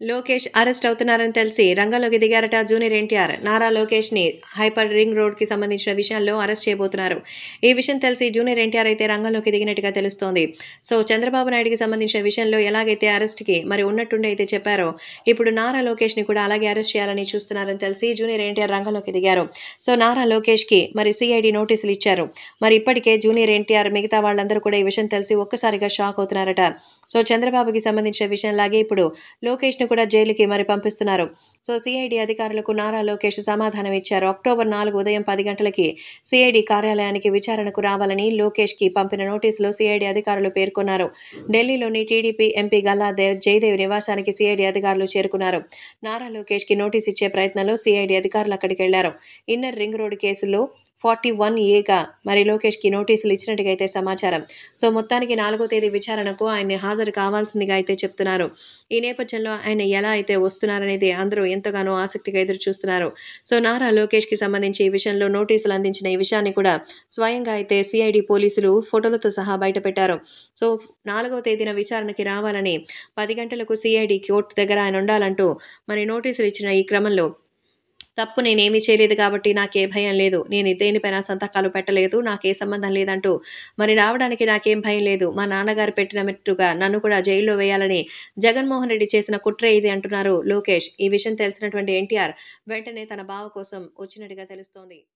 Lokesh arrest అవుతున్నారని తెలిసి రంగంలోకి దిగారట జూనియర్ ఎన్టీఆర్ నారా లోకేష్ ని హైపర్ రింగ్ రోడ్ కి సంబంధించిన విషయాల్లో అరెస్ట్ చేయబోతున్నారు ఈ విషయం తెలిసి జూనియర్ ఎన్టీఆర్ అయితే రంగంలోకి దిగినట్టుగా తెలుస్తోంది సో చంద్రబాబు నాయుడుకి సంబంధించిన విషయంలో ఎలాగైతే అరెస్ట్ కి మరి ఉన్నట్టుండి అయితే చెప్పారో ఇప్పుడు నారా లోకేష్ ని కూడా అలాగే అరెస్ట్ చేయాలని చూస్తున్నారని తెలిసి జూనియర్ ఎన్టీఆర్ రంగంలోకి దిగారు సో నారా లోకేష్ కి మరి సిఐడి నోటీసులు ఇచ్చారు మరి ఇప్పటికే జూనియర్ ఎన్టీఆర్ మిగతా వాళ్ళందరూ కూడా ఈ విషయం తెలిసి ఒక్కసారిగా షాక్ అవుతున్నారట సో చంద్రబాబుకి సంబంధించిన విషయంలాగే ఇప్పుడు లోకేష్ ను కూడా జైలుకి మరి పంపిస్తున్నారు సో సిఐడి అధికారులకు నారా లోకేష్ సమాధానం ఇచ్చారు అక్టోబర్ నాలుగు ఉదయం పది గంటలకి సిఐడి కార్యాలయానికి విచారణకు రావాలని లోకేష్ కి పంపిన నోటీసులో సిఐడి అధికారులు పేర్కొన్నారు ఢిల్లీలోని టీడీపీ ఎంపీ గల్లాదేవ్ జయదేవ్ నివాసానికి సిఐడి అధికారులు చేరుకున్నారు నారా లోకేష్ కి నోటీస్ ఇచ్చే ప్రయత్నంలో సిఐడి అధికారులు అక్కడికి వెళ్లారు ఇన్నర్ రింగ్ రోడ్ కేసులో ఫార్టీ వన్ ఏగా మరి లోకేష్ కి నోటీసులు ఇచ్చినట్టుగా అయితే సమాచారం సో మొత్తానికి నాలుగో తేదీ విచారణకు ఆయన హాజరు కావాల్సిందిగా అయితే చెప్తున్నారు ఈ నేపథ్యంలో ఆయన ఎలా అయితే వస్తున్నారనేది అందరూ ఎంతగానో ఆసక్తిగా ఎదురు చూస్తున్నారు సో నారా లోకేష్ కి సంబంధించి ఈ విషయంలో నోటీసులు అందించిన ఈ విషయాన్ని కూడా స్వయంగా అయితే సిఐడి పోలీసులు ఫోటోలతో సహా బయటపెట్టారు సో నాలుగవ తేదీన విచారణకి రావాలని పది గంటలకు సిఐడి కోర్టు దగ్గర ఆయన ఉండాలంటూ మరి నోటీసులు ఇచ్చిన ఈ క్రమంలో తప్పు నేనేమీ చేయలేదు కాబట్టి నాకే భయం లేదు నేను దేనిపైన సంతకాలు పెట్టలేదు నాకే సంబంధం లేదంటూ మరి రావడానికి నాకేం భయం లేదు మా నాన్నగారు పెట్టినట్టుగా నన్ను కూడా జైల్లో వేయాలని జగన్మోహన్ రెడ్డి చేసిన కుట్ర ఇది అంటున్నారు లోకేష్ ఈ విషయం తెలిసినటువంటి ఎన్టీఆర్ వెంటనే తన బావ కోసం వచ్చినట్టుగా తెలుస్తోంది